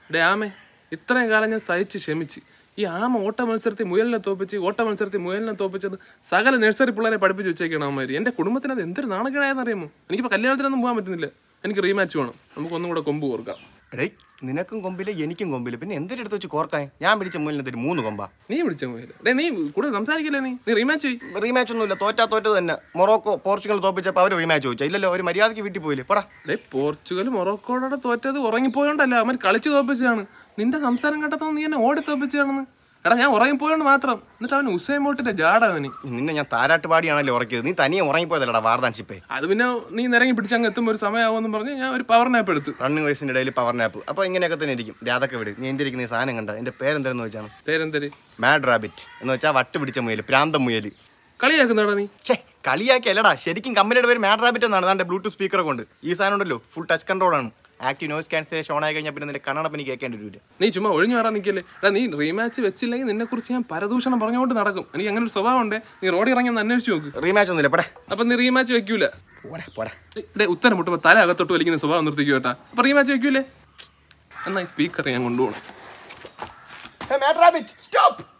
day ആമേ ഇത്രയും കാലം ഞാൻ സഹിച്ച് ക്ഷമിച്ച് ഈ ആമ ഓട്ട മത്സരത്തിൽ മുയലിനെ തോപ്പിച്ച് ഓട്ട മത്സരത്തിൽ മുയലിനെ തോപ്പിച്ചത് സകല നഴ്സറി പിള്ളേരെ പഠിപ്പിച്ച് വെച്ചേക്കണം അവന്മാർ എൻ്റെ കുടുംബത്തിന് അത് എന്തൊരു നാണക്കേടായെന്ന് അറിയാമോ എനിക്കിപ്പോൾ കല്യാണത്തിനൊന്നും പോകാൻ പറ്റുന്നില്ല എനിക്ക് റീമാച്ച് വേണം നമുക്ക് ഒന്നും കൂടെ കൊമ്പ് കോർക്കാം എടേ നിനക്കും കൊമ്പില്ല എനിക്കും കൊമ്പില്ല പിന്നെ എന്തിന്റെ അടുത്ത് വെച്ച് കോർക്കാൻ ഞാൻ പിടിച്ച മുന്നിൽ മൂന്ന് കൊമ്പാ നീ വിളിച്ച മുയൽ ഡേ നീ കൂടുതൽ സംസാരിക്കില്ലേ നീ നീ റീമാച്ച് ചെയ് റീമാച്ച് ഒന്നുമില്ല തോറ്റാ തോറ്റത് തന്നെ മൊറോക്കോ പോർച്ചുഗൽ തോപ്പിച്ചപ്പോൾ അവർ റീമാച്ച് ചോദിച്ചാൽ ഇല്ലല്ലോ ഒരു മര്യാദയ്ക്ക് വീട്ടിൽ പോയില്ലേ പടാ ഡേ പോർച്ചുഗൽ മൊറോക്കോടെ തോറ്റത് ഉറങ്ങിപ്പോയോണ്ടല്ല അവൻ കളിച്ച് തോപ്പിച്ചതാണ് നിന്റെ സംസാരം കേട്ടതൊന്നും നീ എന്നെ ഓടി തോപ്പിച്ചതാണെന്ന് എടാ ഞാൻ ഉറങ്ങിപ്പോയോണ്ട് മാത്രം എന്നിട്ട് അവൻ ഉസൈൻ ബോട്ടിന്റെ ജാട അവന് നിന്നെ ഞാൻ താരാട്ട് പാടിയാണല്ലോ ഉറക്കിയത് നീ തനിയെ ഉറങ്ങിപ്പോയതല്ലടാ വാർദാൻഷിപ്പേ അത് പിന്നെ നീ നിരങ്ങി പിടിച്ച് അങ്ങ് എത്തുമ്പോൾ ഒരു സമയമാകുമെന്ന് പറഞ്ഞ് ഞാൻ ഒരു പവർ നാപ്പ് എടുത്തു റണ്ണിങ് റേസിന്റെ ഇടയിൽ പവർ നാപ്പ് അപ്പോൾ ഇങ്ങനെയൊക്കെ തന്നെ ഇരിക്കും രാതൊക്കെ വിട് നീ എന്തിരിക്കുന്ന ഈ സാധനം കണ്ട എൻ്റെ പേരെന്താണെന്ന് വെച്ചാണ് പേരെന്തര് മാഡ് റാബിറ്റ് എന്ന് വെച്ചാൽ വട്ട് പിടിച്ച മുയൽ പ്രാന്തം മുയൽ കളിയാക്കുന്നാടാ നീ ഛേ കളിയാക്കി അല്ലടാ ശരിക്കും കമ്പനിയുടെ പേര് മാഡ് റാബിറ്റ് എന്നാണ് അതാണ്ട് ബ്ലൂടൂത്ത് സ്പീക്കർ കൊണ്ട് ഈ സാധനം ഉണ്ടല്ലോ ഫുൾ ടച്ച് കൺട്രോൾ ആണ് ആക്റ്റീവ് നോയ്സ് ക്യാൻസലേഷൻ ഓൺ ആയി കഴിഞ്ഞാൽ പിന്നെ നിന്റെ കണ്ണടപ്പ് എനിക്ക് കേൾക്കേണ്ടി വരില്ല നീ ചുമ്മാ ഒഴിഞ്ഞു മാറാൻ നിൽക്കല്ലേ എടാ നീ റീമാച്ച് വെച്ചില്ലെങ്കിൽ നിന്നെ കുറിച്ച് ഞാൻ പരദൂഷണം പറഞ്ഞുകൊണ്ട് നടക്കും എനിക്ക് അങ്ങനെ ഒരു സ്വഭാവം ഉണ്ട് നീ റോഡിൽ ഇറങ്ങി ഒന്ന് അന്വേഷിച്ച് നോക്ക് റീമാച്ച് ഒന്നുമില്ല പടേ അപ്പൊ നീ റീമാച്ച് വെക്കൂല പോടാ പോടാ ഡേ ഉത്തരം മുട്ടുമ്പോ തല അകത്തോട്ട് വലിക്കുന്ന സ്വഭാവം നിർത്തിക്കോ കേട്ടാ അപ്പൊ റീമാച്ച് വെക്കൂലേ എന്നാ ഈ സ്പീക്കർ ഞാൻ കൊണ്ടുപോകണം മാഡ് റാബിറ്റ് സ്റ്റോപ്പ്